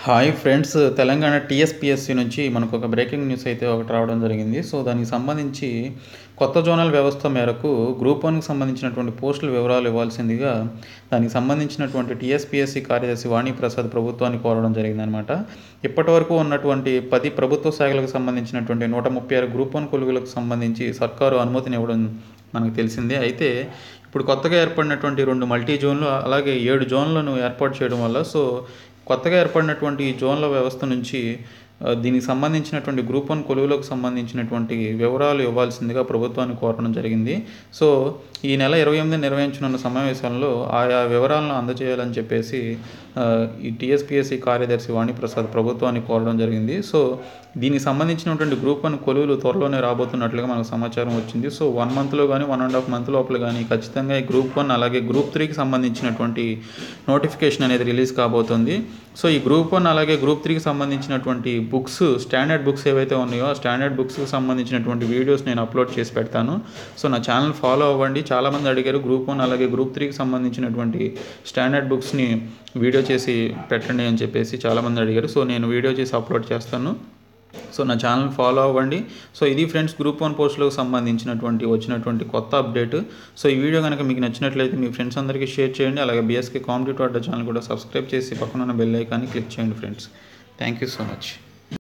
hi friends Telangana TSPSC నుంచి మనకు ఒక బ్రేకింగ్ న్యూస్ అయితే ఒకటి రావడం జరిగింది సో దానికి సంబంధించి కొత్త జోనల్ వ్యవస్థ మేరకు గ్రూప్ వన్కి సంబంధించినటువంటి పోస్టుల వివరాలు ఇవ్వాల్సిందిగా దానికి సంబంధించినటువంటి టీఎస్పిఎస్సి కార్యదర్శి వాణి ప్రసాద్ ప్రభుత్వాన్ని కోరడం జరిగిందనమాట ఇప్పటి వరకు ఉన్నటువంటి పది ప్రభుత్వ శాఖలకు సంబంధించినటువంటి నూట ముప్పై ఆరు గ్రూప్ వన్ కొలువులకు సంబంధించి సర్కారు అనుమతిని ఇవ్వడం మనకు తెలిసిందే అయితే ఇప్పుడు కొత్తగా ఏర్పడినటువంటి రెండు మల్టీ జోన్లు అలాగే ఏడు జోన్లను ఏర్పాటు చేయడం వల్ల సో కొత్తగా ఏర్పడినటువంటి ఈ జోన్ల వ్యవస్థ నుంచి ఆ, దీనికి సంబంధించినటువంటి గ్రూప్ వన్ కొలువులకు సంబంధించినటువంటి వివరాలు ఇవ్వాల్సిందిగా ప్రభుత్వాన్ని కోరడం జరిగింది సో ఈ నెల ఇరవై ఎనిమిది నిర్వహించనున్న సమావేశంలో ఆయా వివరాలను అందజేయాలని చెప్పేసి ఆ, ఈ టీఎస్పిఎస్సి కార్యదర్శి వాణిప్రసాద్ ప్రభుత్వాన్ని కోరడం జరిగింది సో దీనికి సంబంధించినటువంటి గ్రూప్ వన్ కొలువులు త్వరలోనే రాబోతున్నట్లుగా మనకు సమాచారం వచ్చింది సో వన్ మంత్లో కానీ వన్ అండ్ హాఫ్ మంత్ లోపల కానీ ఖచ్చితంగా ఈ గ్రూప్ వన్ అలాగే గ్రూప్ త్రీకి సంబంధించినటువంటి నోటిఫికేషన్ అనేది రిలీజ్ కాబోతుంది సో ఈ గ్రూప్ వన్ అలాగే గ్రూప్ త్రీకి సంబంధించినటువంటి బుక్స్ స్టాండర్డ్ బుక్స్ ఏవైతే ఉన్నాయో ఆ స్టాండర్డ్ బుక్స్కి సంబంధించినటువంటి వీడియోస్ నేను అప్లోడ్ చేసి పెడతాను సో నా ఛానల్ ఫాలో అవ్వండి చాలామంది అడిగారు గ్రూప్ వన్ అలాగే గ్రూప్ త్రీకి సంబంధించినటువంటి స్టాండర్డ్ బుక్స్ని వీడియో చేసి పెట్టండి అని చెప్పేసి చాలామంది అడిగారు సో నేను వీడియో చేసి అప్లోడ్ చేస్తాను సో నా ఛానల్ ఫాలో అవ్వండి సో ఇది ఫ్రెండ్స్ గ్రూప్ వన్ పోస్టులకు సంబంధించినటువంటి వచ్చినటువంటి కొత్త అప్డేట్ సో ఈ వీడియో కనుక మీకు నచ్చినట్లయితే మీ ఫ్రెండ్స్ అందరికీ షేర్ చేయండి అలాగే బీఎస్కే కాంపిటేటివ్ అడ్డా ఛానల్ కూడా సబ్స్క్రైబ్ చేసి పక్కన ఉన్న బెల్ ఐకాన్ని క్లిక్ చేయండి friends thank you so much